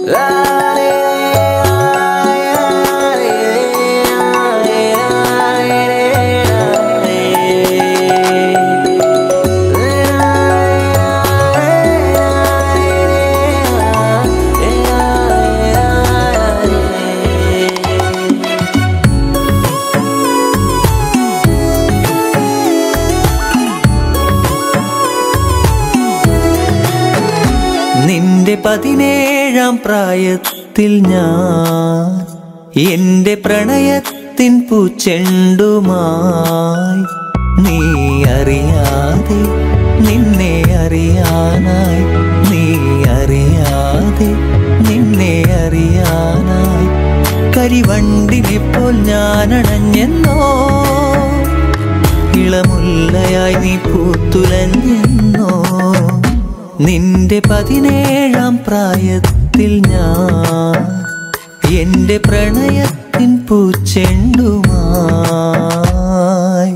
നിന്റെ പതിനേഴാം പ്രായത്തിൽ ഞാൻ എന്റെ പ്രണയത്തിൻ പൂച്ചെണ്ടുമായി നീ അറിയാതെ നിന്നെ അറിയാനായി നീ അറിയാതെ നിന്നെ അറിയാനായി കരിവണ്ടിനെ പോൽ ഞാൻ അണഞ്ഞെന്നോ ഇളമുല്ലയായി നീ പൂത്തുലഞ്ഞെന്നോ നിന്റെ പതിനേഴാം പ്രായത്തിൽ ഞാൻ എന്റെ പ്രണയത്തിൻ പൂച്ചെണ്ടുമായി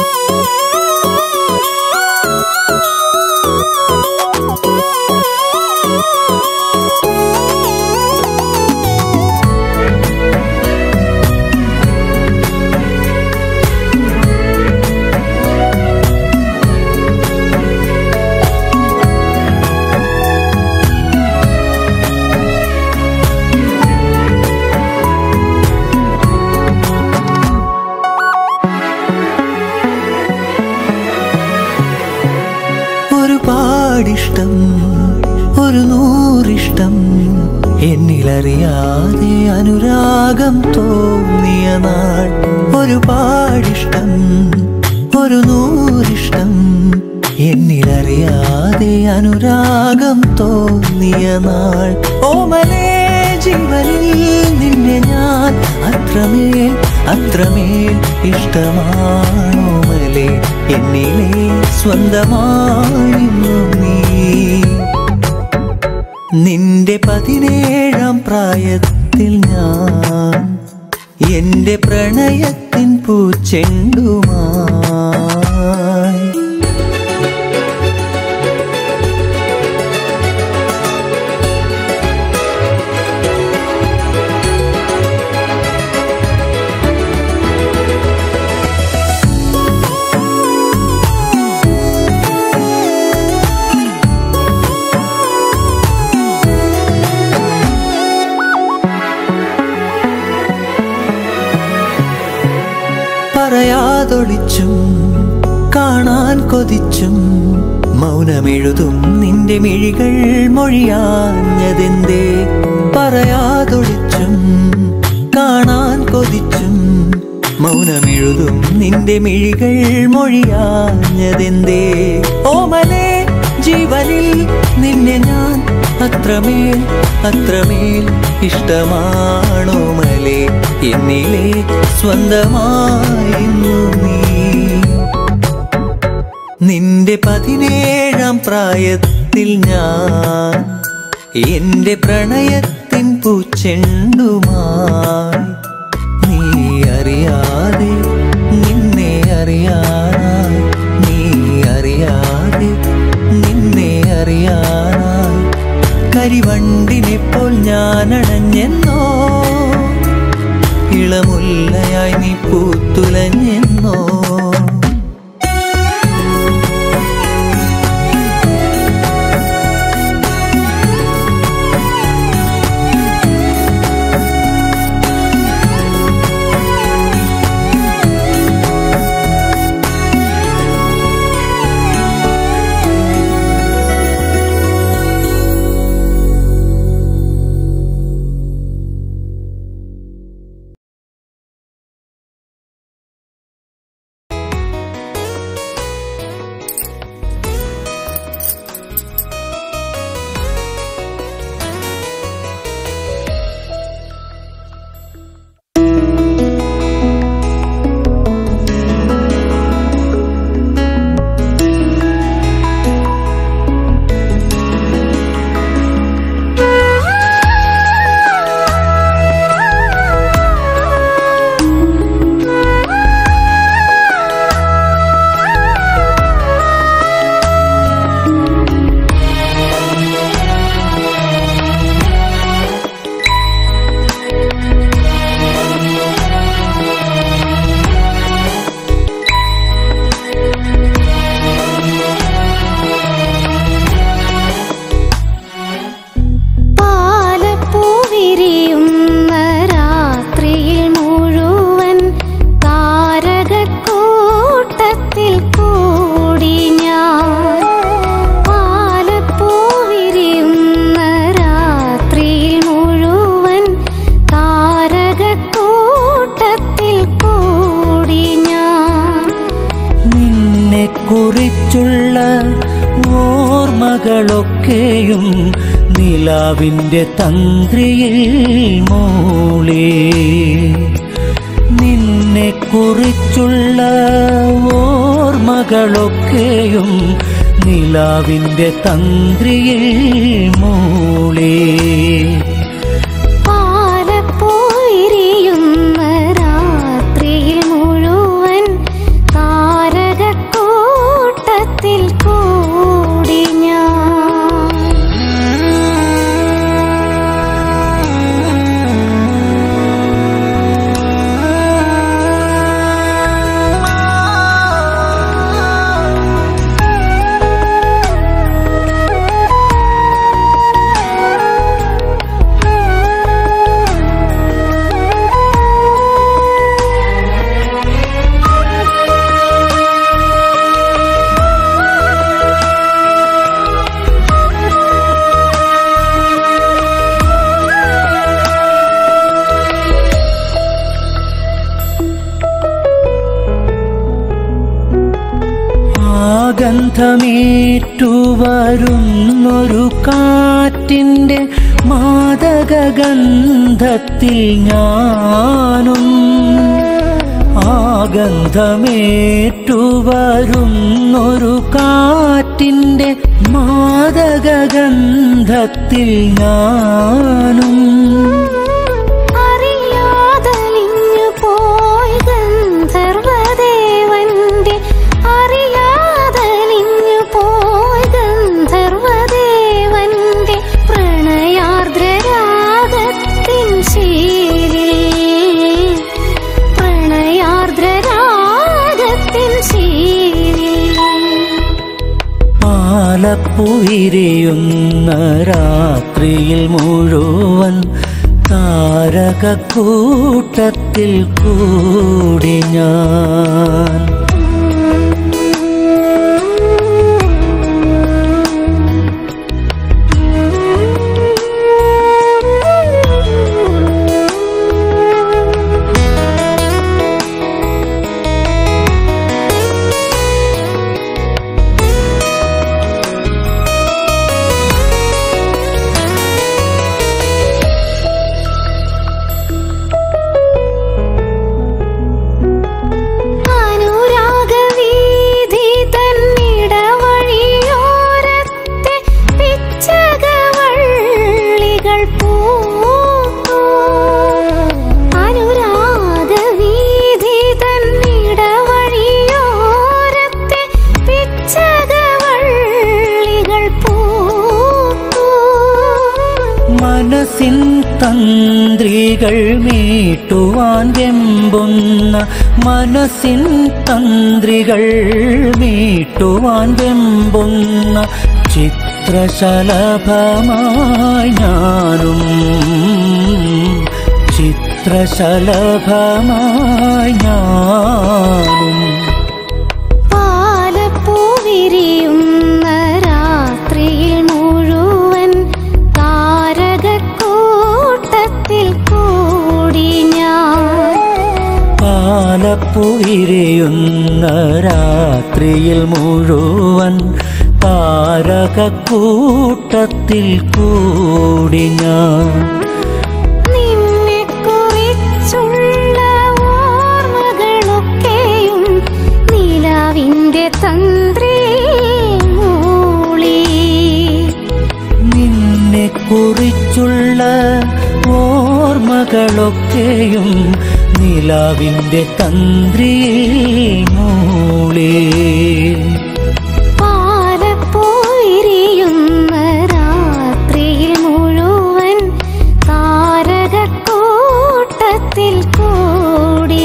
ഒരുപാടിഷ്ടം ഒരു നൂറിഷ്ടം എന്നിലറിയാതെ അനുരാഗം തോന്നിയ നാൾ ഒരുപാടിഷ്ടം ഒരു നൂറിഷ്ടം എന്നിലറിയാതെ അനുരാഗം തോന്നിയ നാൾ ഓമലേ ജീവനിൽ നിന്നെ ഞാൻ അത്രമേൽ അത്രമേൽ ഇഷ്ടമാണോമലേ എന്നിലെ സ്വന്തമായിരുന്നു നീ നിന്റെ പതിനേഴാം പ്രായത്തിൽ ഞാൻ എന്റെ പ്രണയത്തിൻ പൂച്ചെണ്ടുമായി പറയാതൊളിച്ചും കാണാൻ കൊതിച്ചും മൗനമെഴുതും നിന്റെ മിഴികൾ മൊഴിയാഞ്ഞതെന്തേ പറയാതൊളിച്ചും കാണാൻ കൊതിച്ചും മൗനമെഴുതും നിന്റെ മിഴികൾ മൊഴിയാഞ്ഞതെന്തേ ഓമലേ ജീവനിൽ നിന്നെ ഞാൻ അത്രമേൽ അത്രമേൽ ഇഷ്ടമാണോ മലേ എന്നിലെ സ്വന്തമായിരുന്നു നീ നിന്റെ പതിനേഴാം പ്രായത്തിൽ ഞാൻ എന്റെ പ്രണയത്തിൻ പൂച്ചെണ്ടുമായി നീ അറിയാതെ നിന്നെ അറിയാനായി നീ അറിയാതെ നിന്നെ അറിയാനായി കരിവണ്ടിനെ പോൽ ഞാൻ അണഞ്ഞെന്നോ ഇളമുല്ലയായി നീ പൂത്തുലഞ്ഞെന്നോ കുറിച്ചുള്ള ഓർമ്മകളൊക്കെയും നിലാവിൻ്റെ തന്ത്രിയിൽ മൂളി നിന്നെ കുറിച്ചുള്ള ഓർമ്മകളൊക്കെയും നിലാവിൻ്റെ തന്ത്രിയിൽ മൂളി പാലപ്പോയിരിയുന്ന രാത്രിയിൽ മുഴുവൻ താരകക്കൂട്ടത്തിൽ കൂടി ഞാൻ ആഗന്ധമേറ്റുവരുന്നൊരു കാറ്റിൻ്റെ മാദകഗന്ധത്തിൽ ഞാനും ആഗന്ധമേറ്റുവരുന്നൊരു കാറ്റിൻ്റെ മാദകഗന്ധത്തിൽ ഞാനും അറിയാതലിഞ്ഞു പോയി ഗന്ധർവദേവന്റെ അറിയാതലിഞ്ഞു പോയി ഗന്ധർവദേവന്റെ പ്രണയാർദ്രരാഗത്തിൻ ശീലിൽ പ്രണയാർദ്രരാഗത്തിൻ ശീലിൽ പാലപ്പുയിരിയുന്ന രാത്രിയിൽ മുഴുവൻ താരകക്കൂട്ടത്തിൽ കൂടി ഞാൻ അനുരാഗവീഥി തന്നിടവഴിയോരത്തെ പിച്ചകവള്ളികൾ പൂത്തു. അനുരാഗവീഥി തന്നിടവഴിയോരത്തെ പിച്ചകവള്ളികൾ പൂത്തു. മനസ്സിൻ തന്ത്രികൾ മീട്ടുവാൻ വെമ്പുന്ന മനസ്സിൻ തന്ത്രികൾ മീട്ടുവാൻ വെമ്പുന്ന ചിത്രശലഭമായി ഞാനും ചിത്രശലഭമായി ഞാനും പാലപ്പൂവിരിയുന്ന രാത്രിയിൽ മുഴുവൻ താരകക്കൂട്ടത്തിൽ കൂടി ഞാൻ പാലപ്പുയിരയുന്ന രാത്രിയിൽ മുഴുവൻ താരകക്കൂട്ടത്തിൽ കൂടി ഞാൻ നിന്നെ കുറിച്ചുള്ള ഓർമ്മകളൊക്കെയും നിലാവിന്റെ തന്ത്രി മൂളി നിന്നെ കുറിച്ചുള്ള ഓർമ്മകളൊക്കെയും നിലാവിൻ്റെ തന്ത്രിയിൽ മൂളി പാലപ്പോയിരിയുന്ന രാത്രിയിൽ മുഴുവൻ താരകക്കൂട്ടത്തിൽ കൂടി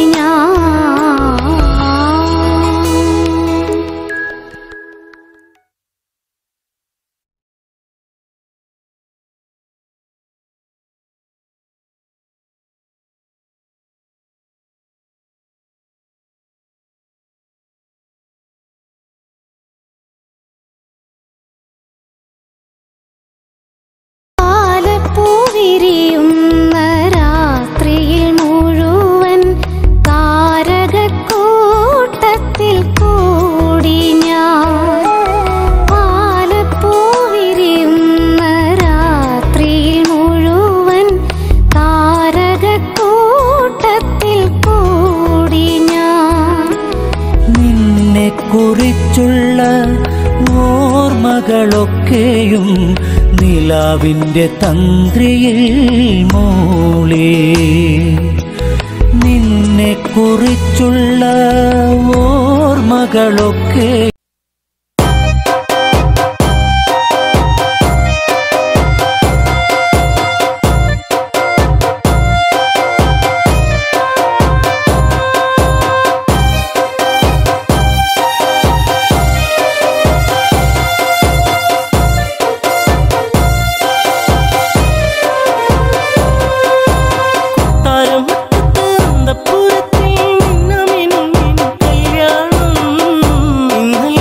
കുറിച്ചുള്ള ഓർമ്മകളൊക്കെയും നിലാവിൻ്റെ തന്ത്രിയിൽ മൂളി നിന്നെ കുറിച്ചുള്ള ഓർമ്മകളൊക്കെ താരമുറ്റത്ത് അന്തപ്പുരത്തിൽ മിന്നമിനും കല്യാണം ഇന്നലെ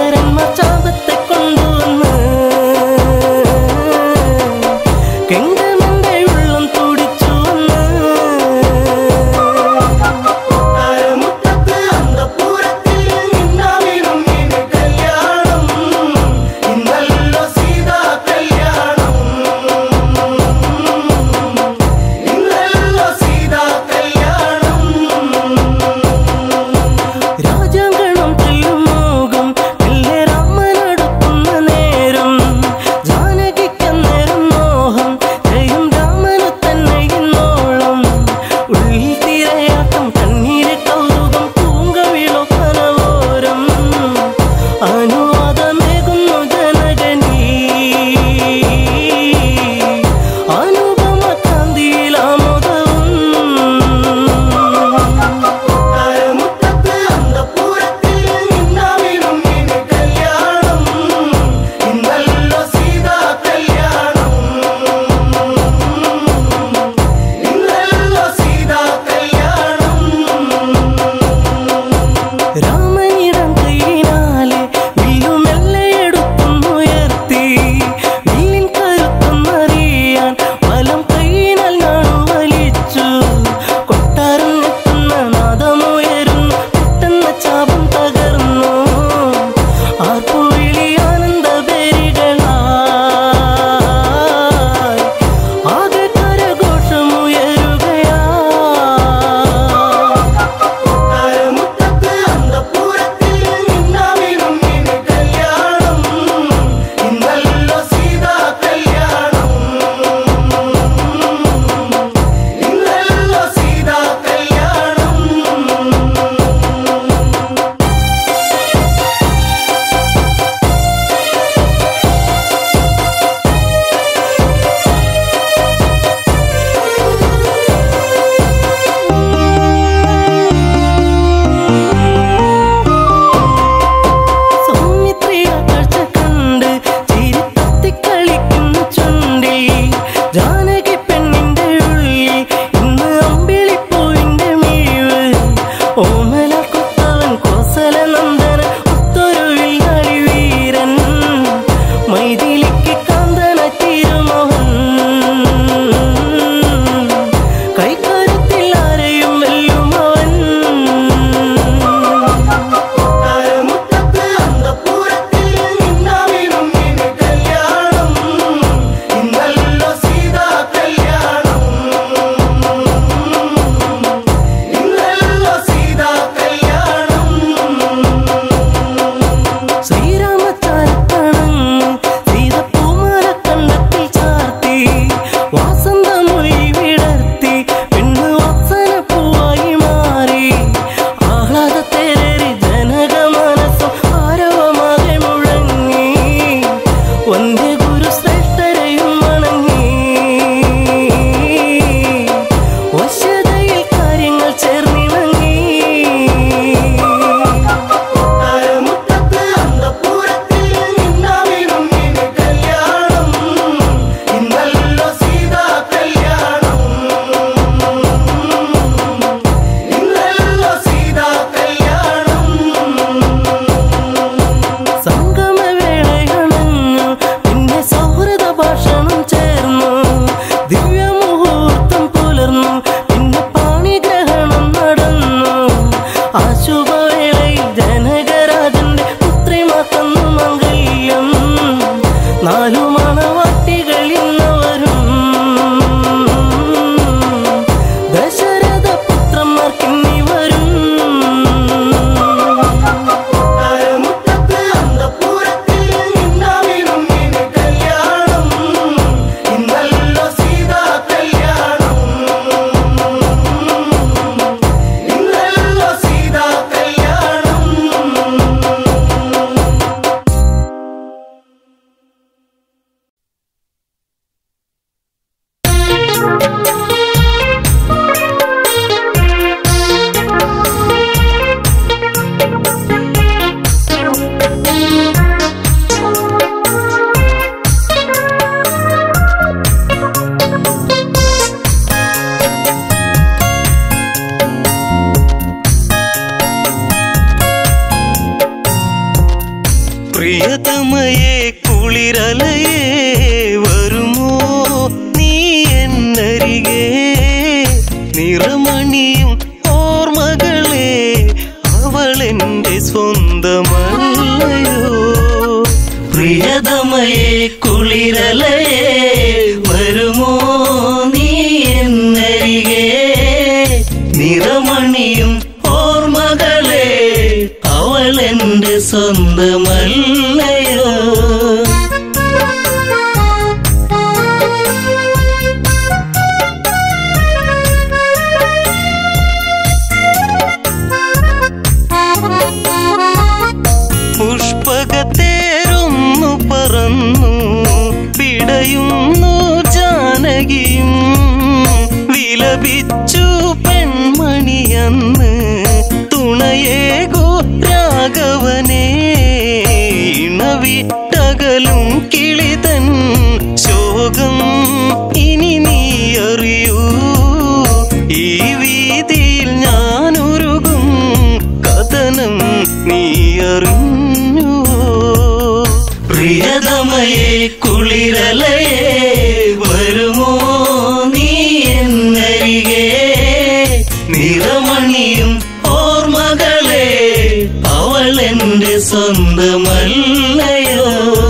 കിങ്കരന്മാർ ചാപത്തെ കൊണ്ടുവന്ന് കെങ്കമന്റെ ഉള്ളം തുടിച്ചു വന്ന് താരമുറ്റത്ത് അന്തഃപുരത്തിൽ നിന്നാവിനും ഇനി കല്യാണം ഇന്നല്ലോ സീതാ കല്യാണം ഇന്നല്ലോ സീതാ കല്യാണം രാജാങ്കണം തെല്ലും മോകം മെല്ലെ രാമനടുക്കുന്ന നേരം ജാനകിക്കന്നേരം മോഹം ജയം രാമനു തന്നെ ഇന്നോളം ഉള്ളിൽ തിരയാട്ടം കണ്ണീര് കൗതുകം പൂങ്കവിളോ കനവോരം അനുവാദമേകുന്നു ജനകനീ അനുപമ കാന്തിയിലാമോദവും താരമുറ്റത്ത് അന്തഃപുരത്തിൽ നിന്നാവിനും ഇനി കല്യാണം ഇന്നല്ലോ സീതാ കല്യാണം ഇന്നല്ലോ സീതാ കല്യാണം രാമനിടം കൈയിനാലെ വില്ലുമെല്ലെ എടുത്തുയർത്തി വില്ലിൻ കരുത്തൊന്നറിയാൻ വലം കൈയിനാൽ ഞാണു വലിച്ചു കൊട്ടാരം എത്തുന്ന നാദമുയരുന്നു പെട്ടെന്ന ചാപം തകർന്നു ആർപ്പുവിളി ആനന്ദ പേരുകളായി ആകെ കരഘോഷമുയരുകയാ താരമുറ്റത്ത് അന്തഃപുരത്തിൽ നിന്നാവിനും ഇനി കല്യാണം ഇന്നല്ലോ സീതാ കല്യാണം ഇന്നല്ലോ സീതാ കല്യാണം സൗമിത്രിയ കാഴ്ച കണ്ട് ചിരി തത്തിക്കളിക്കുന്നു ചുണ്ടിൽ ജാനകി പെണ്ണിന്റെ ഉള്ളിൽ ഇന്ന് അമ്പിളിപ്പൂവിന്റെ മിഴിവ് ഓമല കുത്തവൻ കോസല നന്ദന ഒത്തൊരു വില്ലാളി വീരൻ മൈതിലിക്ക് കാന്തന തിരുമോഹൻ കൈക്കരുത്തിൽ ആരെയും വെല്ലുമവൻ താരമുറ്റത്ത് അന്തഃപുരത്തിൽ നിന്നാവിനും ഇനി കല്യാണം ഇന്നല്ലോ സീതാ കല്യാണം ഇന്നല്ലോ സീതാ കല്യാണം ശ്രീരാമചാരത്തണങ്ങ് സീതപ്പൂമാല കണ്ടത്തിൽ ചാർത്തി വാസന്തമൊഴി വിടർത്തി പെണ്ണ് വാസന പൂവായി മാറി ആഹ്ലാദത്തേറി ജനക മനസ്സും ആരവമാകെ മുഴങ്ങി വന്ദേ ഗുരു ശ്രേഷ്ഠരെയും വണങ്ങി വശ്യതയിൽ കാര്യങ്ങൾ ചേർന്നിണങ്ങി താരമുറ്റത്ത് അന്തഃപുരത്തിൽ നിന്നാവിനും ഇനി കല്യാണം ഇന്നല്ലോ സീതാ കല്യാണം ഇന്നല്ലോ സീതാ കല്യാണം സംഗമവേളയണഞ്ഞു പിന്നെ സൗഹൃദ ഭാഷണം ചേർന്നു ദിവ്യമുഹൂർത്തം പുലർന്നു പിന്നെ പാണിഗ്രഹണം നടന്നു ആശുഭവേളയിൽ ജനകരാജന്റെ പുത്രിമാക്കുന്നു മംഗല്യം നാലു മണവാട്ടികൾ ഇന്നവരും ദശരഥ പുത്രന്മാർക്കിന്നിവരും താരമുറ്റത്ത് അന്തഃപുരത്തിൽ നിന്നാവിനും ഇനി കല്യാണം ഇന്നല്ലോ സീതാ കല്യാണം ഇന്നല്ലോ സീതാ കല്യാണം പ്രിയതമയെ കുളിരലയെ വരുമോ നീ എന്നരികെ നിറമണിയും ഓർമ്മകളെ അവളെന്റെ സ്വന്തമല്ലയോ പ്രിയതമയെ കുളിരലയെ വരുമോ നീ എന്നരികെ നിറമണിയും ഓർമ്മകളെ അവളെന്റെ സ്വന്തമല്ലയോ പുഷ്പകത്തേരൊന്നു പറന്നു പിടയുന്നു ജാനകിയും വിലപിച്ചു പെൺമണിയന്ന് തുണയേകോ രാഘവനെ ഇണവിട്ടകലും കിളിതൻ ശോകം ഇനി നീ അറിയൂ ഈ വീതിയിൽ ഞാനൊരുകും കഥനം നീ അറിഞ്ഞു പ്രിയതമയെ കുളിരലയെ വരുമോ നീ എന്നരികെ നിറമണിയും ഓർമ്മകളെ അവളെന്റെ സ്വന്തമല്ലയോ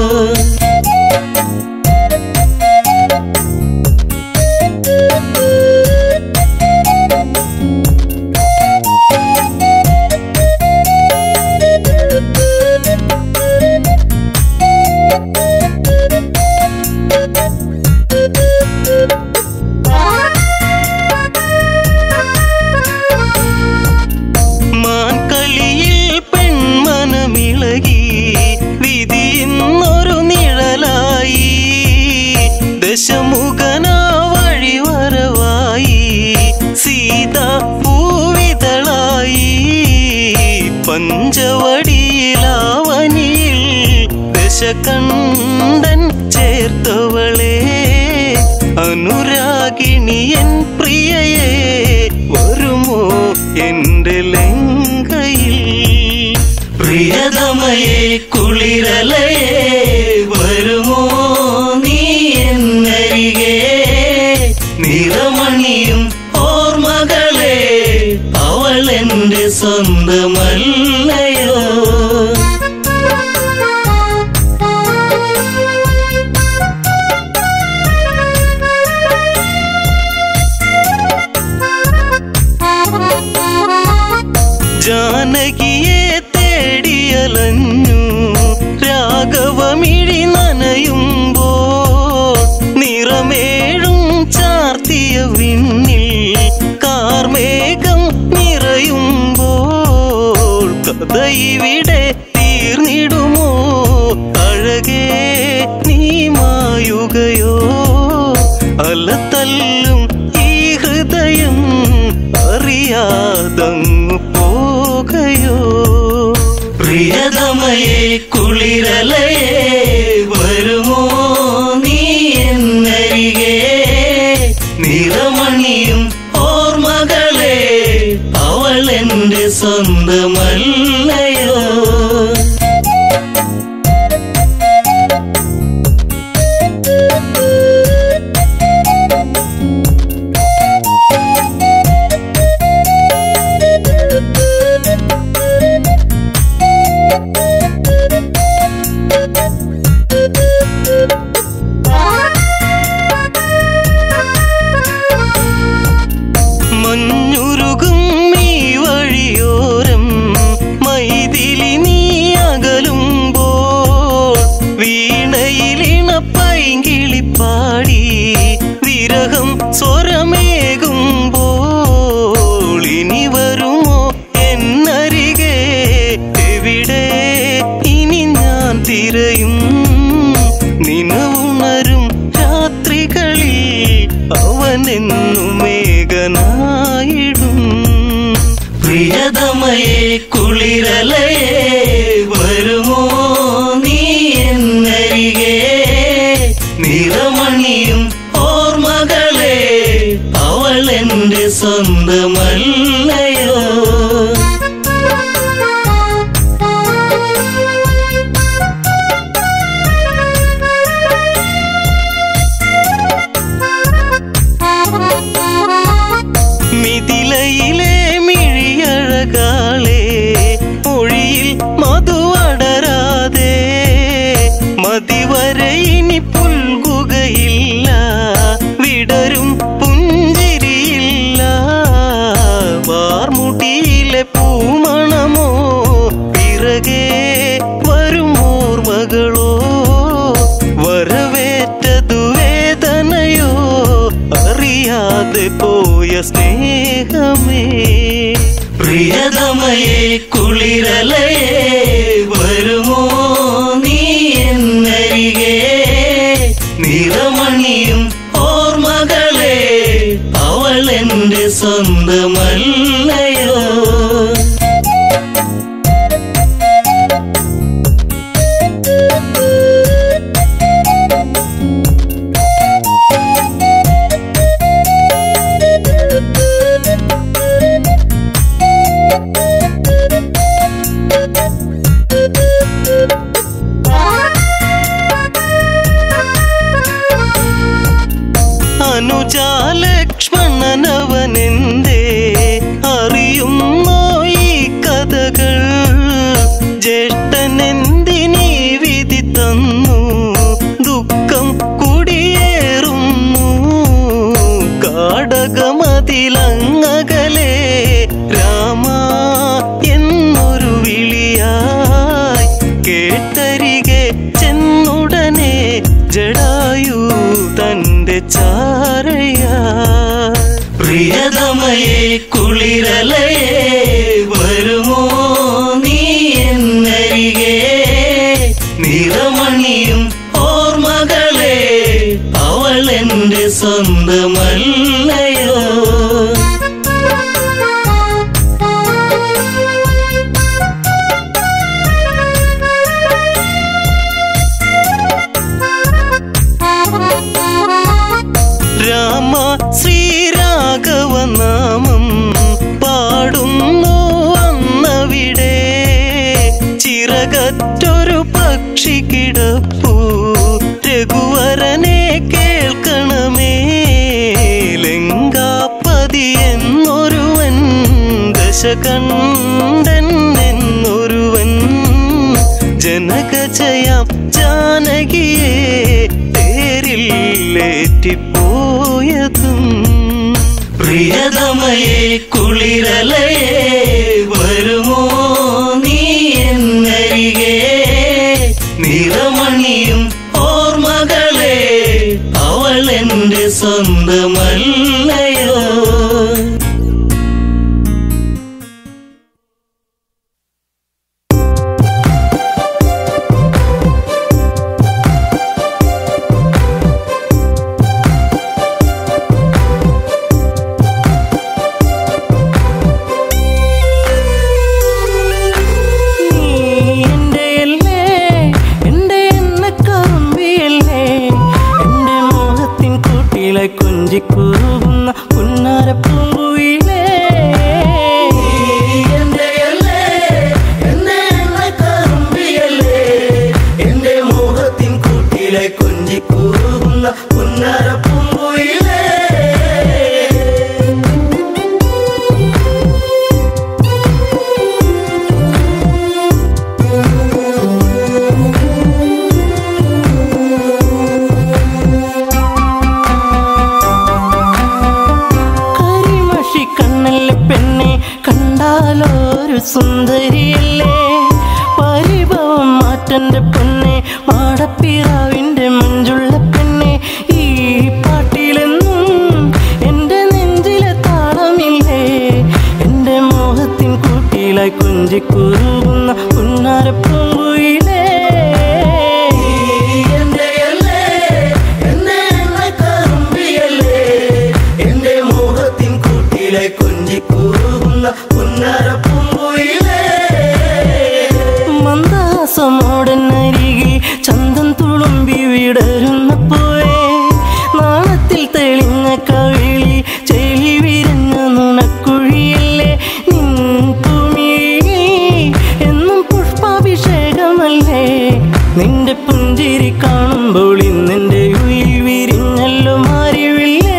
മാൻകളിയിൽ പെൺമനമിളകി വിധിയുന്നൊരു നിഴലായി ദശമുഖനാ വഴിവരവായി സീത പൂവിതളായി പഞ്ചവടിയിലാവനിയിൽ ദശകണ്ഠൻ ചേർത്തവളെ അനുരാഗിണിയൻ പ്രിയയെ വരുമോ എന്റെ ലങ്കയിൽ പ്രിയതമയെ കുളിരലയെ വരുമോ നീ എന്നരികെ നിറമണിയും ഓർമ്മകളെ അവളെന്റെ സ്വന്തമല്ലയോ ജാനകിയെ തേടിയലഞ്ഞു രാഘവമിഴി നനയുമ്പോ നിറമേഴും ചാർത്തിയ വിണ്ണിൽ കാർമേഘം നിറയുമ്പോൾ കഥ ഇവിടെ തീർന്നിടുമോ അഴകേ നീ മായുകയോ അലത്തല്ലും ഈ ഹൃദയം അറിയാതങ്ങു പോകയോ പ്രിയതമയെ കുളിരലയെ വരുമോ നീ എന്നരികെ നിറമണിയും ഓർമ്മകളെ അവളെന്റെ സ്വന്തമല്ലയോ കുളിരലയേ വരുമോ നീ എന്നരികെ നിറമണിയും ഓർമ്മകളെ അവൾ എന്റെ സ്വന്തമല്ലയോ അനുജാലക്ഷ്മണനവനെന്തേ അറിയുന്നോ ഈ കഥകൾ ജ്യേഷ്ഠനെന്തിനീ വിധി തന്നു ദുഃഖം കുടിയേറുന്നു കാടകമതിലങ്ങകലെ രാമ എന്നൊരു വിളിയായി കേട്ടരികെ ചെന്നുടനെ ജടായു തന്റെ ചാരയ പ്രിയതമയെ കുളിരലയേ വരുമോ നീ എന്നരികെ നിറമണിയും ഓർമ്മകളെ അവൾ എന്റെ സ്വന്തമല്ലയോ രാമ ശ്രീരാഘവ നാമം പാടുന്നു അന്നവിടെ ചിറകറ്റൊരു പക്ഷി കിടപ്പു രഘുവരനെ കേൾക്കണമേ ലങ്കാപ്പതി എന്നൊരുവൻ ദശകണ്ഠൻ എന്നൊരുവൻ ജനകജയാം ജാനകിയെ തേരില്ലേറ്റിപ്പോയതും പ്രിയതമയെ കുളിരലയേ വരുമോ നീ എന്നരികെ നിറമണിയും ഓർമ്മകളെ അവൾ എന്റെ സ്വന്തമല്ലയോ നീ എന്റെയല്ലേ, എന്റെ എണ്ണക്കറുമ്പിയല്ലേ, എന്റെ മോഹത്തിൻ കൂട്ടിലെ കൊഞ്ചിക്കുറുകുന്ന പുന്നാരപ്പൂങ്കുയിലേ. എന്റെയല്ലേ, എന്നെ എന്നെ കറുമ്പിയല്ലേ, എന്റെ മോഹത്തിൻ കൂട്ടിലെ കൊഞ്ചിക്കൂറുന്ന പുന്നരപ്പൂങ്കുയിലേ കരിമഷി കണ്ണല്ലേ പെണ്ണെ കണ്ടാലൊരു സുന്ദരിയല്ലേ പരിഭവം മാറ്റന്റെ പെണ്ണെ മാടപ്പിറാവിന്റെ മഞ്ചുള്ള പെണ്ണെ ഈ പാട്ടിലെന്നും എന്റെ നെഞ്ചിലെ താളമില്ലേ എന്റെ മോഹത്തിൻ കൂട്ടിലായി കുഞ്ചിക്കുറുകുന്ന പുന്നാരപ്പൂങ്കുയിലേ എന്റെയല്ലേ, എന്നെ എന്നെ കറുമ്പിയല്ലേ, എന്റെ മോഹത്തിൻ കൂട്ടിലെ കൊഞ്ചിക്കൂറുന്ന പുന്നരപ്പൂങ്കുയിലേ മന്ദാസമോടനരികിൽ ചന്തം തുളുമ്പി വിടരുന്ന പോയെ നാളത്തിൽ തെളിഞ്ഞ കവിളി ചെളി വിരഞ്ഞ നുണക്കുഴിയല്ലേ നിൻ ഭൂമിയിൽ എന്നും പുഷ്പാഭിഷേകമല്ലേ നിന്റെ പുഞ്ചിരി കാണുമ്പോൾ ഇന്നെന്റെ ഉയിൽ വിരിഞ്ഞല്ലോ മാറിവില്ലേ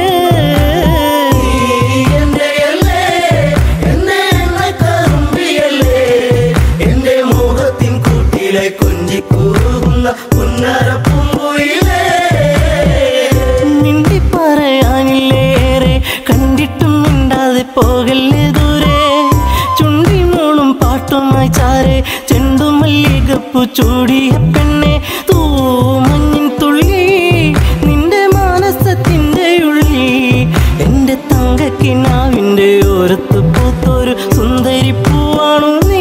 എന്റെയല്ലേ, എന്നെ എന്നെ കറുമ്പിയല്ലേ, എന്റെ മോഹത്തിൻ കൂട്ടിലെ കൊഞ്ചിക്കൂറുന്ന പുന്നരപ്പൂങ്കുയിലേ മിണ്ടി പറയാനില്ലേറെ കണ്ടിട്ടും മിണ്ടാതെ പോകല്ലേ ദൂരെ ചുണ്ടി മൂളും പാട്ടുമായി ചാരെ ചെണ്ടുമല്ലികപ്പു ചൂടിയ പെണ്ണെ തൂമഞ്ഞിൻ തുള്ളി നിന്റെ മാനസത്തിന്റെ ഉള്ളി എന്റെ തങ്കക്കിനാവിന്റെ ഓരത്ത് പൂത്തൊരു സുന്ദരി പൂവാണു നീ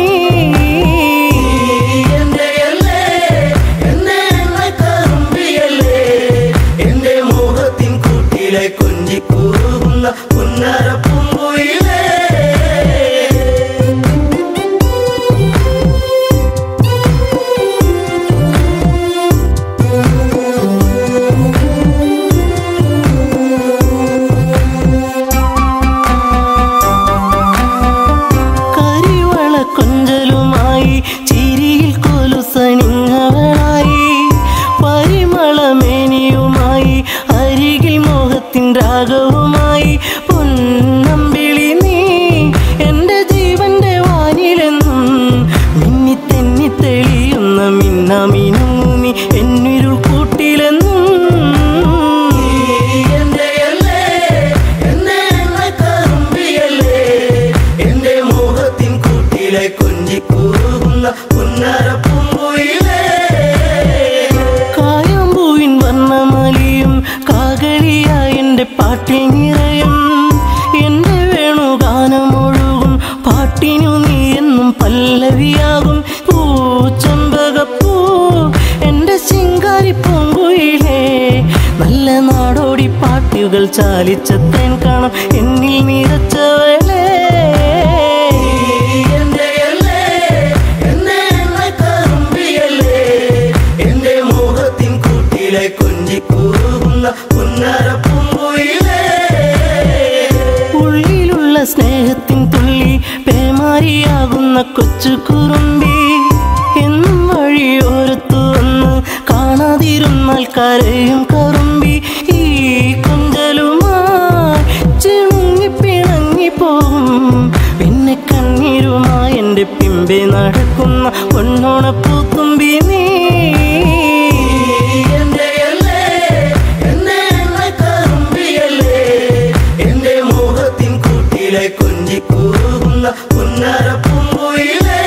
മറഞ്ഞവളായി പരിമളമേനിയുമായി അരികിൽ മോഹത്തിൻ രാഗവുമായി പൊന്നമ്പിളി നീ എൻ്റെ ജീവന്റെ വാനിലെന്നും മിന്നി തെന്നി തെളിയുന്ന മിന്നാമിനുങ്ങി എന്നിരുൾ കൂട്ടിലെന്നും എന്റെയല്ലേ എന്നെ എന്ന കറുമ്പിയല്ലേ എന്റെ മോഹത്തിൻ കൂട്ടിലെ കൊഞ്ചിക്കൂറുന്ന പുന്നര പൂങ്കുയിലേ കായാമ്പൂവിൻ വർണ്ണമലിയും കാകളിയായ എൻ്റെ പാട്ടിൽ നിറയും എൻ്റെ വേണുഗാനമൊഴുകും പാട്ടിനു നീ എന്നും പല്ലവിയാകും പൂച്ചമ്പകപ്പൂ എൻ്റെ ശിങ്കാരി പൂങ്കുയിലേ നല്ല നാടോടി പാട്ടുകൾ ചാലിച്ച തേൻ കാണാം എന്നിൽ നിറച്ചവളേ എന്റെയല്ലേ എന്നെ എന്ന കറുമ്പിയല്ലേ എന്റെ മോഹത്തിൻ കൂട്ടിലെ കൊഞ്ചിക്കൂറുന്ന പുന്നര പൂങ്കുയിലേ ഉള്ളിലുള്ള സ്നേഹത്തിൻ തുള്ളി പേമാരിയാകുന്ന കൊച്ചു കുറുമ്പി എന്നും വഴിയോരത്തു വന്ന് കാണാതിരുന്നാൽ കരയും കറുമ്പി ഈ കൊഞ്ചലുമായി ചിണുങ്ങി പിണങ്ങി പോകും പിന്നെ കണ്ണീരുമായി എൻ്റെ പിമ്പെ നടക്കുന്ന പൊന്നോണ പൂത്തുമ്പി നീ എന്റെയല്ലേ എന്നെ എന്ന കറുമ്പിയല്ലേ എന്റെ മോഹത്തിൻ കൂട്ടിലെ കൊഞ്ചിക്കൂറുന്ന പുന്നര പൂങ്കുയിലേ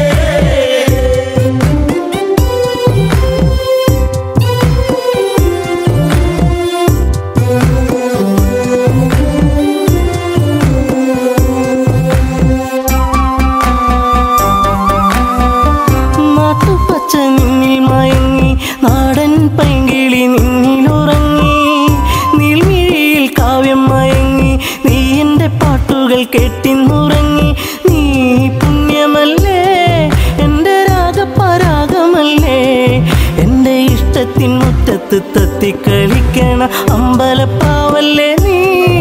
നാട്ടുപച്ച നിന്നിൽ മയങ്ങി നാടൻ പൈങ്കിളി നിന്നിലുറങ്ങി നീൽമിഴിയിൽ കാവ്യം മയങ്ങി നീ എൻ്റെ പാട്ടുകൾ കേട്ടിന്നുറങ്ങി നീ പുണ്യമല്ലേ എൻ്റെ രാഗപരാഗമല്ലേ എൻ്റെ ഇഷ്ടത്തിൻ മുറ്റത്ത് തത്തിക്കളിക്കണ അമ്പലപ്പാവല്ലേ നീ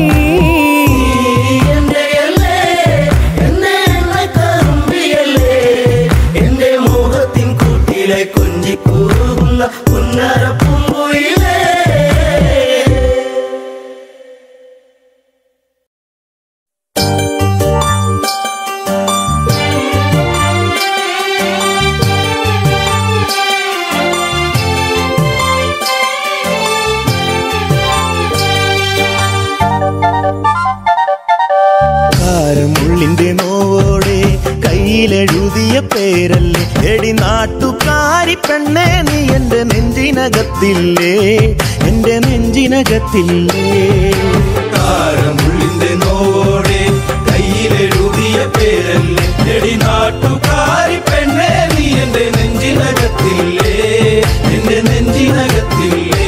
എന്റെയല്ലേ എന്നെ എന്ന കറുമ്പിയല്ലേ എന്റെ മോഹത്തിൻ കൂട്ടിലെ കൊഞ്ചിക്കൂറുന്ന പുന്നര പൂങ്കുയിലേ കാരമുള്ളിന്റെ നോവോടെ കയ്യിലെഴുതിയ പേരല്ലേ എടി നാട്ടുകാരി പെണ്ണേ നീ എന്റെ നെഞ്ചിനകത്തില്ലേ എന്റെ നെഞ്ചിനകത്തില്ലേ താരമുള്ളിന്റെ നോടെ കയ്യിലെഴുതിയ പേരല്ലേ എടി നാട്ടുകാരി പെണ്ണേ നീ എന്റെ നെഞ്ചിനകത്തില്ലേ എന്റെ നെഞ്ചിനകത്തില്ലേ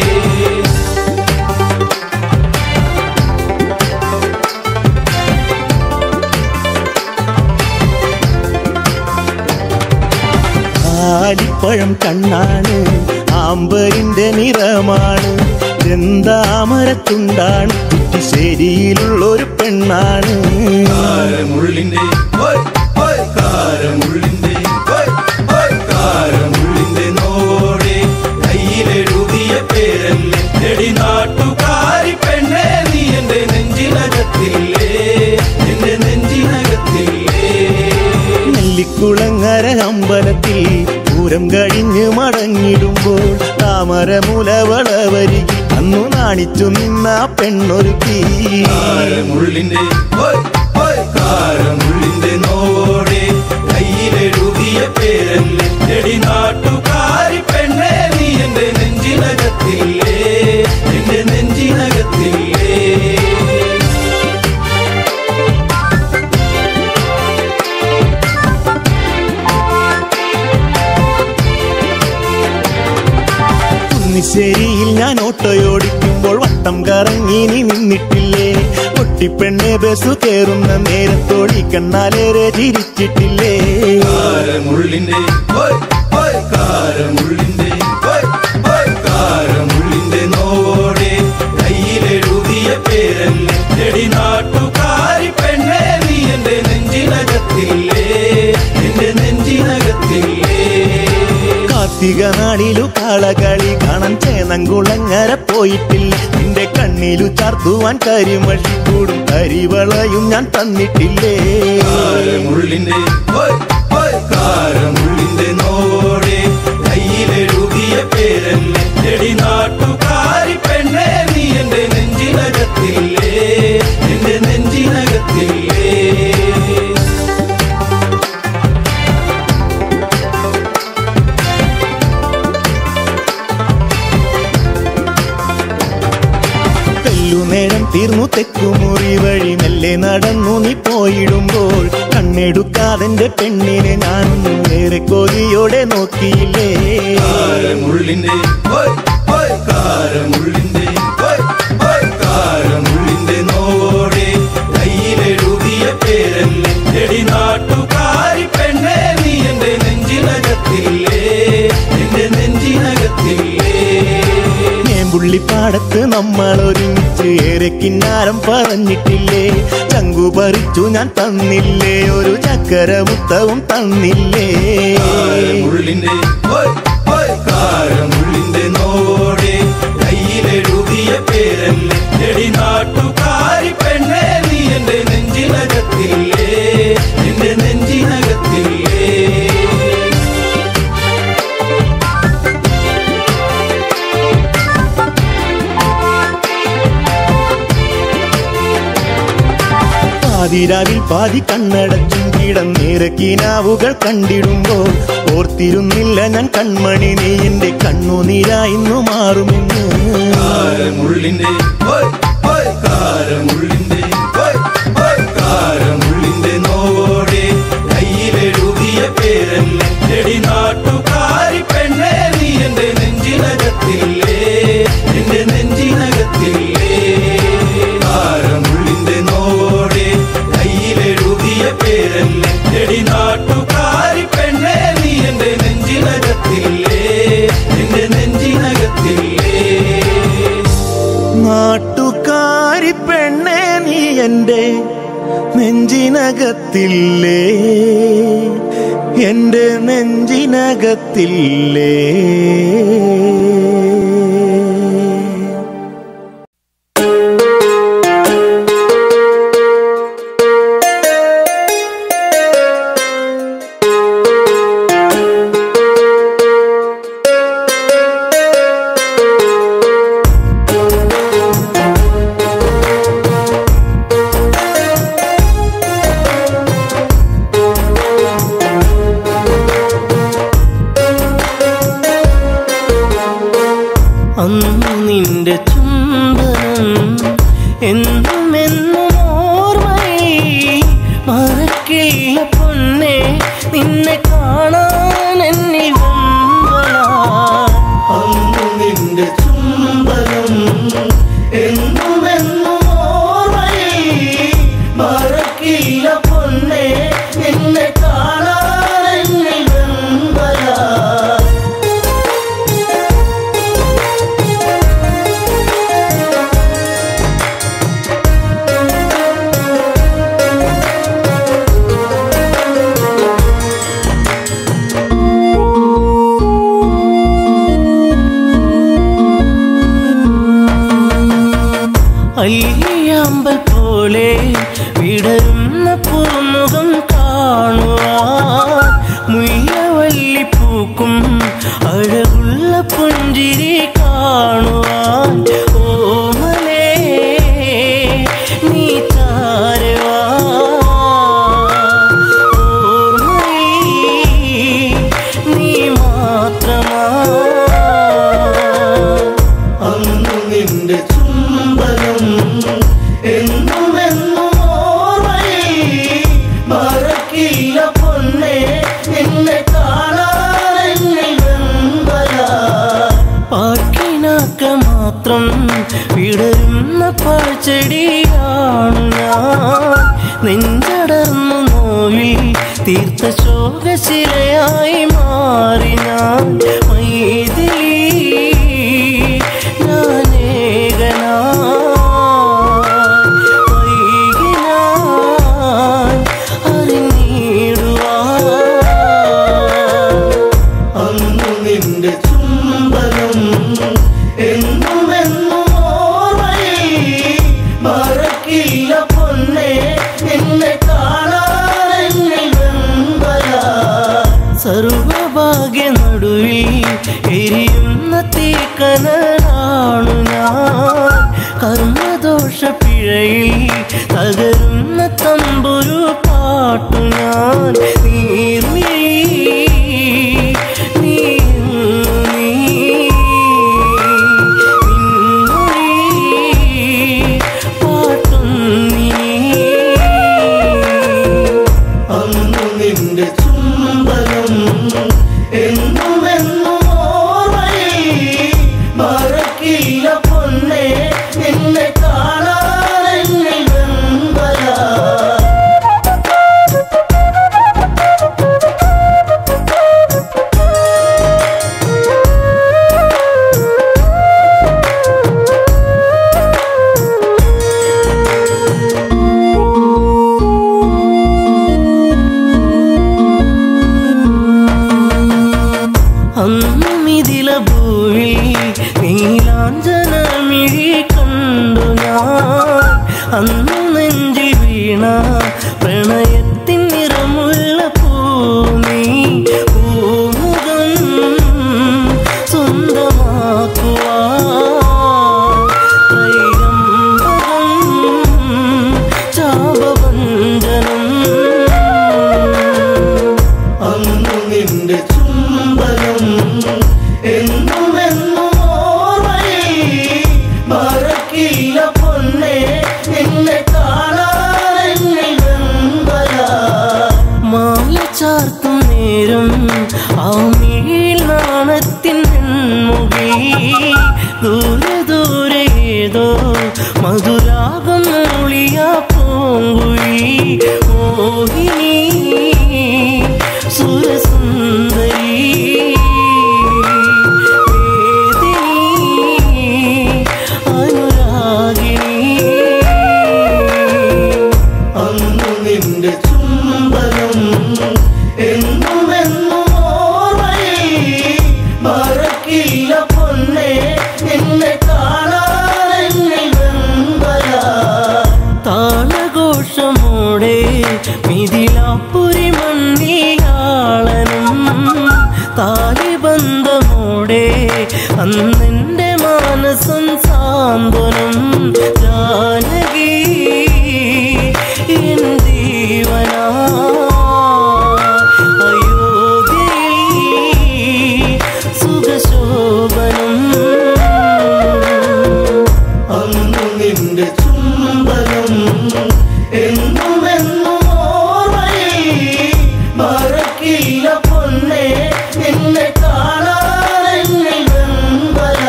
ആലിപ്പഴം കണ്ണാണ് ആമ്പരിന്റെ നിറമാണ് ചെന്താമരത്തുണ്ടാണ് കുറ്റിശ്ശേരിയിലുള്ളൊരു പെണ്ണാണ് കാരമുള്ളിന്റെ ഓയ്, ഓയ്, കാരമുള്ളിന്റെ ഓയ്, ഓയ്, കാരമുള്ളിന്റെ നോടെ കയ്യിലെഴുതിയ പേരല്ലേ എടി നാട്ടുകാരി പെണ്ണേ നീ എന്റെ നെഞ്ചിനകത്തില്ലേ എന്റെ നെഞ്ചിനകത്തില്ലേ നെല്ലിക്കുളങ്ങര അമ്പലത്തിൽ പൂരം കഴിഞ്ഞ് മടങ്ങിടുമ്പോൾ താമരമുലവളവരികിൽ അന്നു നാണിച്ചു നിന്ന പെണ്ണൊരുക്കി കാരമുള്ളിന്റെ ഓയ്, ഓയ്, കാരമുള്ളിന്റെ നോടെ കയ്യിലെഴുതിയ പേരല്ലേ എടി നാട്ടുകാരി പെണ്ണേ നീ എന്റെ നെഞ്ചിനകത്തില്ലേ എന്റെ നെഞ്ചിനകത്തില്ലേ കുന്നിശ്ശേരിയിൽ ഞാൻ ഓട്ടോയോടിക്കുമ്പോൾ വട്ടം കറങ്ങി നീ നിന്നിട്ടില്ലേ പൊട്ടിപ്പെണ്ണെ ബസ് കയറുന്ന നേരത്തോടി കണ്ണാലേറെ ചിരിച്ചിട്ടില്ലേ കാരമുള്ളിന്റെ ഓയ്, ഓയ്, കാരമുള്ളിന്റെ ഓയ്, ഓയ്, കാരമുള്ളിന്റെ നോടെ കയ്യിലെഴുതിയ പേരല്ലേ എടി നാട്ടുകാരി പെണ്ണേ നീ എന്റെ നെഞ്ചിനകത്തില്ലേ എന്റെ നെഞ്ചിനകത്തില്ലേ കാർത്തിക നാളിലു കാളകളി കാണാൻ ചേനങ്കുളങ്ങര പോയിട്ടില്ല നിന്റെ കണ്ണിലു ചാർത്തുവാൻ കരിമഷി കൂടും കരിവളയും ഞാൻ തന്നിട്ടില്ലേ കാരമുള്ളിന്റെ ഹോയ്, ഹോയ്, കാരമുള്ളിന്റെ നോടെ കയ്യിലെഴുതിയ പേരല്ലേ എടി നാട്ടുകാരി പെണ്ണെ നീ എന്റെ നെഞ്ചിനകത്തില്ലേ എന്റെ നെഞ്ചിനകത്തില്ലേ തെല്ലുനേരം തീർന്നു തെക്കുമുറി വഴി മെല്ലെ നടന്നു നീ പോയിടുമ്പോൾ കണ്ണെടുക്കാതെന്റെ പെണ്ണിനെ ഞാനൊന്നു ഏറെ കൊതിയോടെ നോക്കിയില്ലേ കാരമുള്ളിന്റെ ഹോയ്, ഹോയ്, കാരമുള്ളിന്റെ ഹോയ്, ഹോയ്, കാരമുള്ളിന്റെ നോടെ കയ്യിലെഴുതിയ പേരല്ലേ എടി നാട്ടുകാരി പെണ്ണെ നീ എന്റെ നെഞ്ചിനകത്തില്ലേ എന്റെ നെഞ്ചിനകത്തില്ലേ പുള്ളിപ്പാടത്ത് നമ്മൾ ഒരുമിച്ച് ഏറെ കിന്നാരം പറഞ്ഞിട്ടില്ലേ ചങ്കു പറിച്ചു ഞാൻ തന്നില്ലേ ഒരു ചക്കര മുത്തവും തന്നില്ലേ കാരമുള്ളിന്റെ ഹോയ്, ഹോയ്, കാരമുള്ളിന്റെ നോടെ കയ്യിലെഴുതിയ പേരല്ലേ എടി നാട്ടുകാരി പെണ്ണെ നീ എന്റെ നെഞ്ചിനകത്തില്ലേ എന്റെ നെഞ്ചിനകത്തില്ലേ പാതിരാവിൽ പാതി കണ്ണടച്ചും കിടന്നേറെ കിനാവുകൾ കണ്ടിടുമ്പോൾ ഓർത്തിരുന്നില്ല ഞാൻ കൺമണി നീ എന്റെ കണ്ണുനീരായിന്നു മാറുമെന്ന് കാരമുള്ളിന്റെ ഹോയ്, ഹോയ്, കാരമുള്ളിന്റെ ഹോയ്, ഹോയ്, കാരമുള്ളിന്റെ നോടെ കയ്യിലെഴുതിയ പേരല്ലേ എടി നാട്ടുകാരി പെണ്ണെ നീ എന്റെ നെഞ്ചിനകത്തില്ലേ എന്റെ നെഞ്ചിനകത്തില്ലേ കാരമുള്ളിന്റെ നോടെ കയ്യിലെഴുതിയ പേരല്ലേ എടി നാട്ടുകാരി പെണ്ണെ നീ എന്റെ നെഞ്ചിനകത്തില്ലേ എന്റെ നെഞ്ചിനകത്തില്ലേ നാട്ടുകാരി പെണ്ണെ നീ എന്റെ നെഞ്ചിനകത്തില്ലേ എന്റെ നെഞ്ചിനകത്തില്ലേ അന്ന് നിന്റെ ചുംബനം എന്നും എന്നും ഓർമ്മയിൽ മറക്കില്ല പൊന്നെ നിന്നെ കാണാൻ എന്നിൽ വെമ്പലാ. അന്ന് നിന്റെ ചുംബനം എന്നും എന്നും ഓർമ്മയിൽ മറക്കില്ല പൊന്നെ നിന്നെ കാണാൻ എന്നിൽ വെമ്പലാ. അയ്യാമ്പൽ പോലെ വിടരുന്ന പൂമുഖം കാണുവാൻ മുയ്യവല്ലി പൂക്കും അഴകുള്ള പുഞ്ചിരി കാണുവാൻ ഓമലേ നീ ചാരവാ ഓർമ്മയിൽ നീ മാത്രമാ അന്നു നിന്റെ ചുംബനം എന്നും എന്നും ഓർമ്മയിൽ മറക്കില്ല പൊന്നെ നിന്നെ കാണാൻ എന്നിൽ വെമ്പലാ. പാട്ടിനാക്ക മാത്രം വിടരുന്ന പാഴ്ചെടിയാണ് ഞാൻ നെഞ്ചടർന്നു നോവിൽ തീർത്ത ശോകശിലയായി മാറി ഞാൻ മൈതിലി ഞാനേകനാ വൈകിനാൻ അറിഞ്ഞിടുവാൻ അന്നു നിന്റെ ചുംബനം എന്നും എന്നും ഓർമ്മയിൽ മറക്കില്ല പൊന്നെ നിന്നെ കാണാനെന്നിൽ വെമ്പല സർവഭാഗ്യ നടുവിൽ എരിയുന്ന തീക്കനാണു ഞാൻ കർമ്മദോഷ പിഴയിൽ തകരുന്ന തമ്പുരു പാട്ടു ഞാൻ നീർമിഴി നീ നീ നിൻമൊഴി പാട്ടും നീ അന്നു നിന്റെ ചുംബനം എന്നും എന്നും ഓർമ്മയിൽ മറക്കില്ല പൊന്നെ നിന്നെ കാണാനെന്നിൽ വെമ്പല അന്നും ഇതില ഭൂവിൽ നീലാഞ്ജനമിഴി കണ്ടു ഞാൻ അന്നു നെഞ്ചിൽ വീണ പ്രണയത്തിൻ നിറമുള്ള പൂമി പൂമുഖം സ്വന്തമാക്കുവാൻ ത്രൈരംബകം ചാപവഞ്ചനം അന്നു നിന്റെ ചുംബനം എന്നും എന്നും ഓർമ്മയിൽ മറക്കില്ല പൊന്നെ നിന്നെ കാണാനെന്നിൽ വെമ്പല മാല ചാർത്തും നേരം ആ മിഴിയിൽ നാണത്തിൻ മുകി ദൂരെ ദൂരെ ഏതോ മധുരാഗം മൂളിയ പൂങ്കുഴി മോഹിനി സുരസുന്ദരി വേദിനി അനുരാഗിണി അന്നു നിന്റെ ചുംബനം എന്നും എന്നും ഓർമ്മയിൽ മറക്കില്ല പൊന്നെ നിന്നെ കാണാനെന്നിൽ വെമ്പല താളഘോഷമോടെ മിഥിലാപ്പുരി മണ്ണിയാളനും താലിബന്ധമോടെ അന്നെന്റെ മാനസം സാന്ത്വനം ജാനകി എൻ ജീവനാ അയോധ്യയിൽ സുഖശോഭനം അന്നു നിന്റെ ചുംബനം എന്നും എന്നും ഓർമ്മയിൽ മറക്കില്ല പൊന്നെ നിന്നെ കാണാനെന്നിൽ വെമ്പല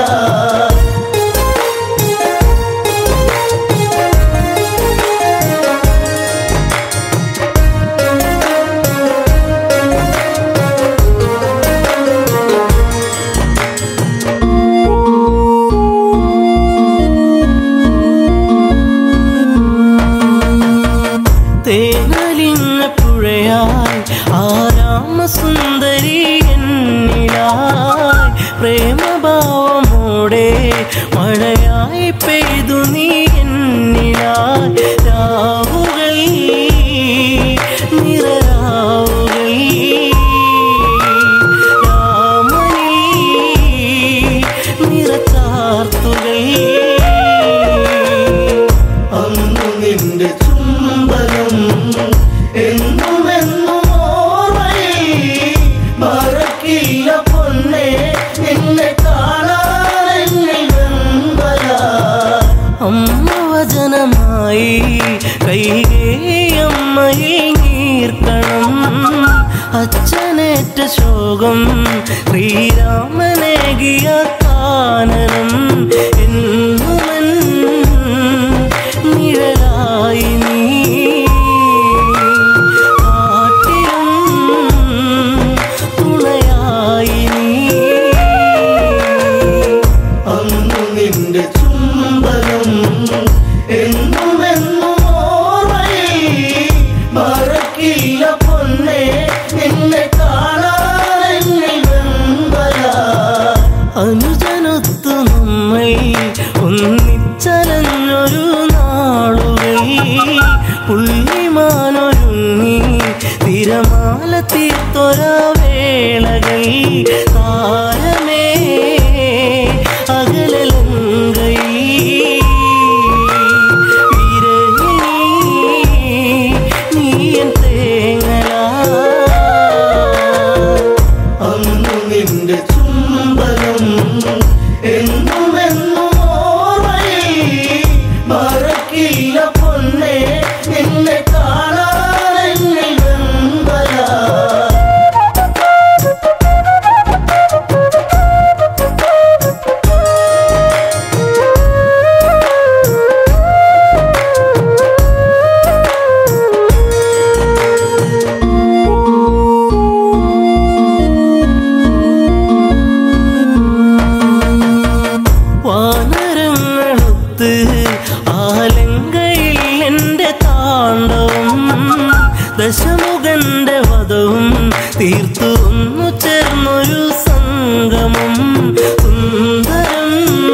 തേനലിഞ്ഞ പുഴയായി ആരാമസുന്ദരി എന്നിലായി പ്രേമഭാവമോടെ മഴയായി പെയ്തു നീ എന്നിലായി രാവുകൾ നിറരാവുകൾ രാമനീ നിറച്ചാർത്തുകൾ അന്നു നിന്റെ ചുംബനം എന്നും എന്നും ഓർമ്മയിൽ മറക്കില്ല പൊന്നെ നിന്നെ കാണാനെന്നിൽ വെമ്പല അമ്മ വചനമായി കൈകേയമ്മയിൽ നീർക്കണം അച്ഛനേറ്റ ശോകം ശ്രീരാമനേകിയ കാനനം എന്നുമൻ നിഴലായി നീ കാട്ടിലും തുണയായി നീ അന്നു നിന്റെ ചുംബനം എന്നും എന്നും ഓർമ്മയിൽ മറക്കില്ല പൊന്നെ നിന്നെ കാണാനെന്നിൽ വെമ്പല അനുജനൊത്തു നമ്മൾ ഒന്നിച്ചലഞ്ഞൊരു നാളുകൾ പുള്ളിമാനൊരുങ്ങി തിരമാല തീർത്തൊര വേളകൾ താരമേ അകലലങ്കൈ വിരഹിണി നീയൻ തേങ്ങലാ അന്നു നിന്റെ ചുംബനം എന്നും എന്നും ഓർമ്മയിൽ മറക്കില്ല പൊന്നെ നിന്നെ കാണാൻ എന്നിൽ വെമ്പലാ വാനരങ്ങളൊത്ത് ആലങ്കയിൽ എൻ്റെ താണ്ഡവം ദശമുഖന്റെ വധവും തീർത്തു ഒന്നു ചേർന്നൊരു സംഗമം സുന്ദരം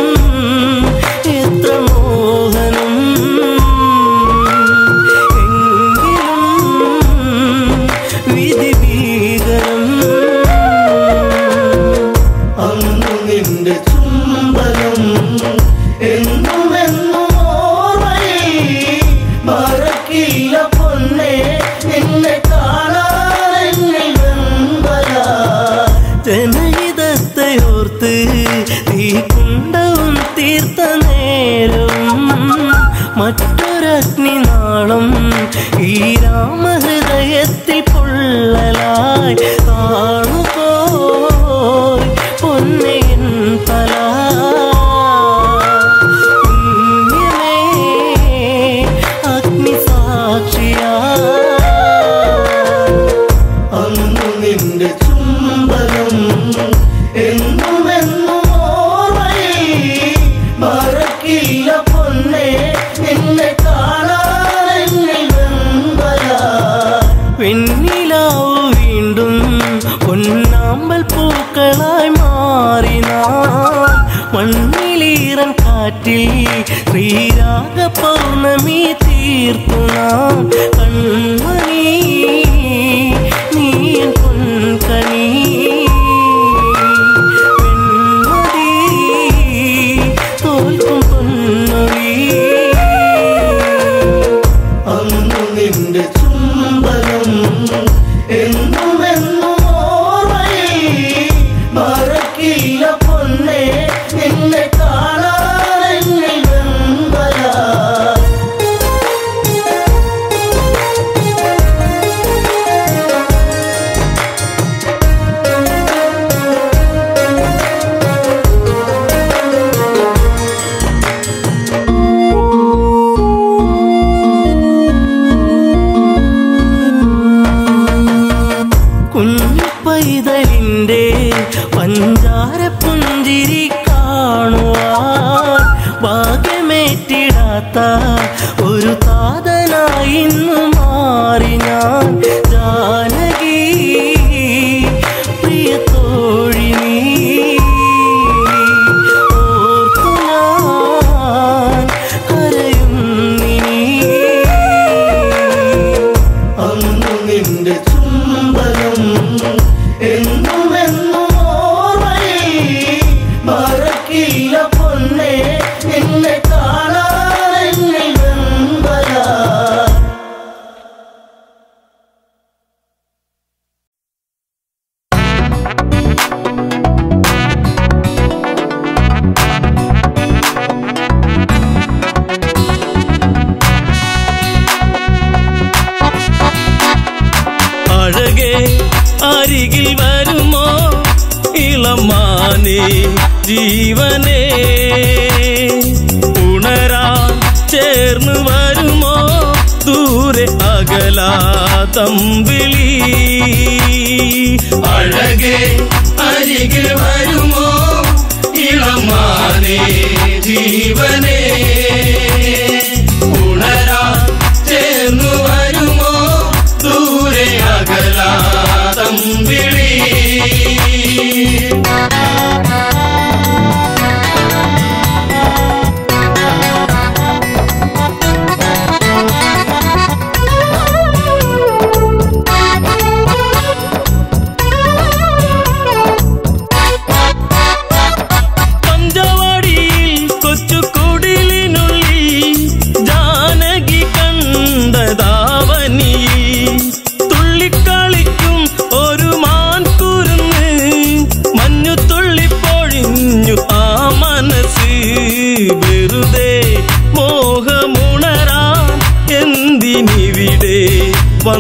എത്ര മോഹനം എങ്കിലും വിധി ഭീകരം അന്നു നിന്റെ ചുംബനം എന്നും എന്നും ഓർമ്മയിൽ മറക്കില്ല പൊന്നെ നിന്നെ കാണാൻ എന്നിൽ വെമ്പലാ ജനഹിതത്തെ ഓർത്ത് തീക്കുണ്ടവും തീർത്ത നേരവും മറ്റൊരഗ്നി നാളം ഈ രാമഹൃദയത്തിൽ പൊള്ളലായി കാണുപോയി പൊന്നയൻ തല പുണ്യമേ അഗ്നി സാക്ഷിയാ അന്നു നിന്റെ ചുംബനം എന്നും എന്നും ഓർമ്മയിൽ മറക്കില്ല പൊന്നെ നിന്നെ കാണാൻ എന്നിൽ വെമ്പലാ വെണ്ണിലാവു വീണ്ടും പൊന്നാമ്പൽ പൂക്കളായി മാറി നാം മണ്ണിലീറൻ കാറ്റിൽ ശ്രീരാഗ പൗർണമി തീർത്തു നാം കൺമണി നീ എൻ പൊൻകണി വെൺമതി തോൽക്കും പൊന്നൊഴി അന്നു നിന്റെ ചുംബനം എന്നും എന്നും ഓർമ്മയിൽ മറക്കില്ല പൊന്നെ നിന്നെ കാണാൻ എന്നിൽ വെമ്പലാ കുഞ്ഞു പൈതലിൻ്റെ പഞ്ചാര പുഞ്ചിരി കാണുവാൻ ഭാഗ്യമേറ്റിടാത്ത ഒരു താതനായി ഇന്നു മാറി ഞാൻ ജാനകി പ്രിയ തോഴി നീ ഓർത്തു ഞാൻ കരയുന്നിനി അന്നു നിന്റെ ചുംബനം എന്നും എന്നും ഓർമ്മയിൽ മറക്കില്ല പൊന്നെ നിന്നെ കാണാൻ എന്നിൽ വെമ്പലാ അഴകെ അരികിൽ വരുമോ ഇളമാനെ ജീവനെ ഉണരാൻ ചേർന്ന് വരുമോ ദൂരെ അകലാ തമ്പിളി അഴകെ അരികിൽ വരുമോ ഇളമാനെ ജീവനെ ഉണരാൻ ചേർന്നു വരുമോ ദൂരെ അകലാ തമ്പിളി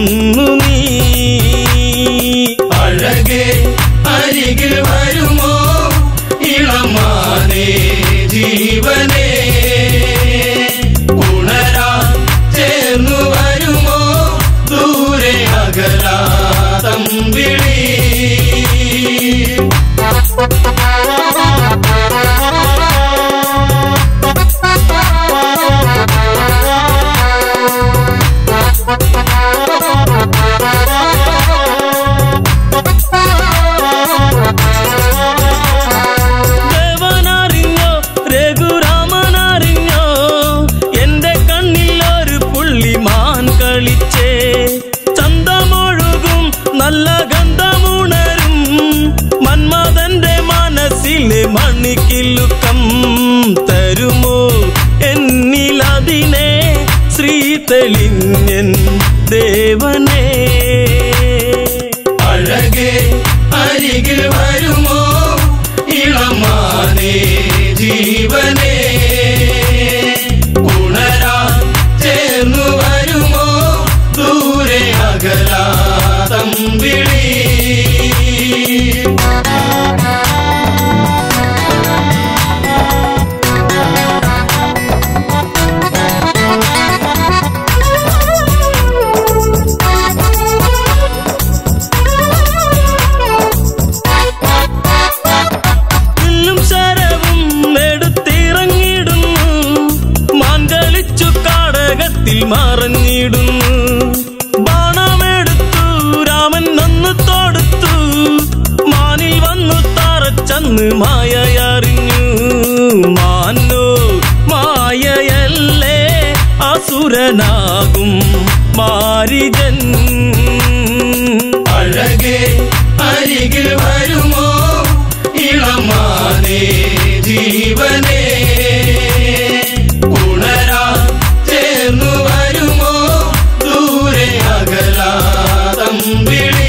കൊന്നു നീ അഴകെ അരികിൽ വരുമോ ഇളമാനേ ജീവനേ ഉണരാ ചേർന്നു വരുമോ ദൂരെ അകലാ തമ്പിളി ദേവനറിഞ്ഞോ രഘുരാമനറിഞ്ഞോ എന്റെ കണ്ണിൽ ഒരു പുള്ളിമാൻ കളിച്ചേ ചന്തമൊഴുകും നല്ല ഗന്ധമുണരും മന്മഥന്റെ മനസ്സിലെ മണിക്കിലുക്കം തരുമോ എന്നിലതിനെ ശ്രീ തെളിഞ്ഞൻ ദേവനേ അഴകെ അരികിൽ വരുമോ ഇളമാനേ ജീവനേ ഉണരാ ചേർന്നു വരുമോ ദൂരെ അകലാ തമ്പിളി വില്ലും ശരവും എടുത്തിറങ്ങിടുന്നു മാൻ കളിച്ചു കാടകത്തിൽ മറഞ്ഞിടുന്നു ബാണമെടുത്തു രാമൻ നന്ന് തൊടുത്തു മാനിൽ വന്നു തറച്ചന്ന് മായയറിഞ്ഞു മാനോ മായയല്ലേ അസുരനാകും മാരിജൻ അഴകെ അരികിൽ വരുമോ ഇളമാനേ ജീവനേ ഉണരാ ചേർന്നു വരുമോ ദൂരെ അകലാ തമ്പിളി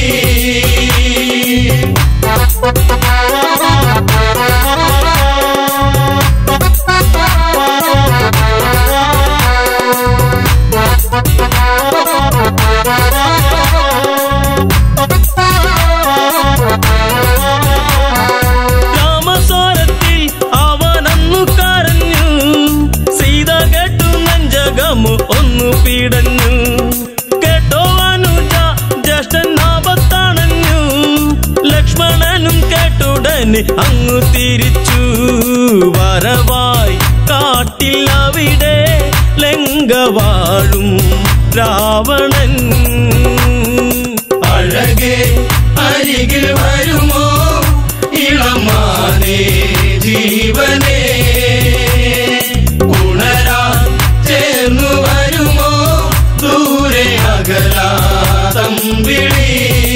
രാമസ്വരത്തിൽ അവനന്നു കരഞ്ഞു സീത കേട്ടു നെഞ്ചകമു ഒന്നു പീടഞ്ഞു കേട്ടോ അനുജ ജ്യേഷ്ഠൻ ആപത്തണഞ്ഞു ലക്ഷ്മണനും കേട്ടുടനെ അങ്ങു തിരിച്ചു വരവായി കാട്ടിൽ അവിടെ ലങ്കവാഴും രാവണൻ അഴകെ അരികിൽ വരുമോ ഇളമാനേ ജീവനേ ഉണരാ ചേർന്നു വരുമോ ദൂരെ അകലാ തമ്പിളി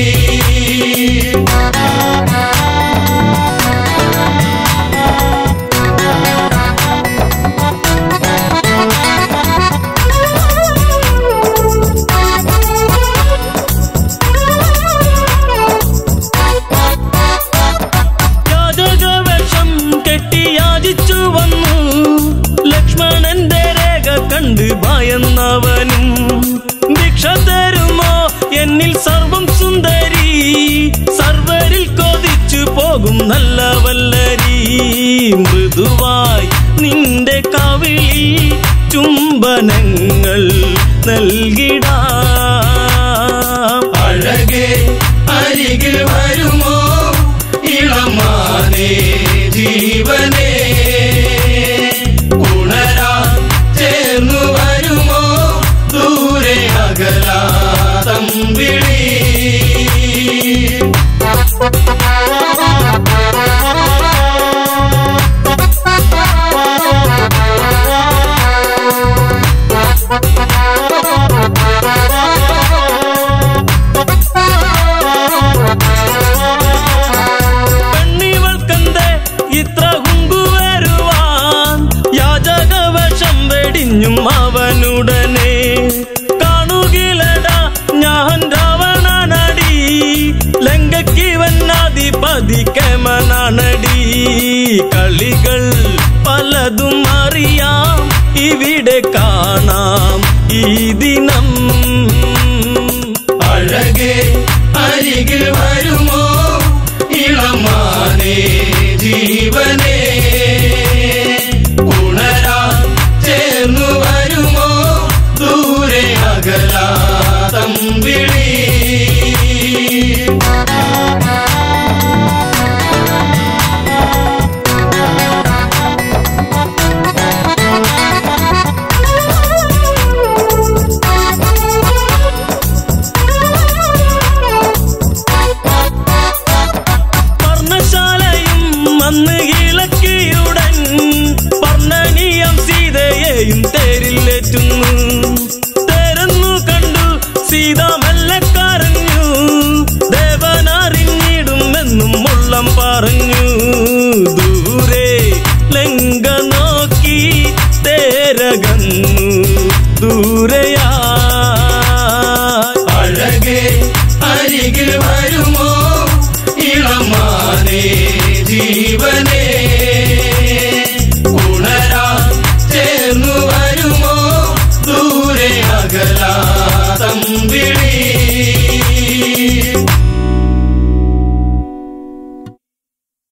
യാചകവേഷം കെട്ടി യാചിച്ചു വന്നു ലക്ഷ്മണന്റെ രേഖ കണ്ട് ഭയന്നവനും ഭിക്ഷ തരുമോ എന്നിൽ സർവം സുന്ദരി സർവരിൽ കൊതിച്ചു പോകും നല്ല വല്ലരി മൃദുവായി നിന്റെ കവിളി ചുംബനങ്ങൾ നൽകിടാം അഴകെ അരികിൽ വരുമോ ഇളമാനേ ജീവനേ ഉണരാ ചേർന്നു വരുമോ ദൂരെ അകലാ തമ്പിളി പെണ്ണിവൾക്കെന്തേ ഇത്ര കുങ്കുവരുവാൻ യാചകവശം വെടിഞ്ഞും അവനുടനെ കാണുകിലടാ ഞാൻ രാവണനടി ലങ്കയ്ക്കിവന്നാധിപതി കേമനാണടി കളികൾ പലതും അറിയാം ഇവിടെ കാണാം ഈ ദിനം അരികിൽ വരുമോ ഇളമാനേ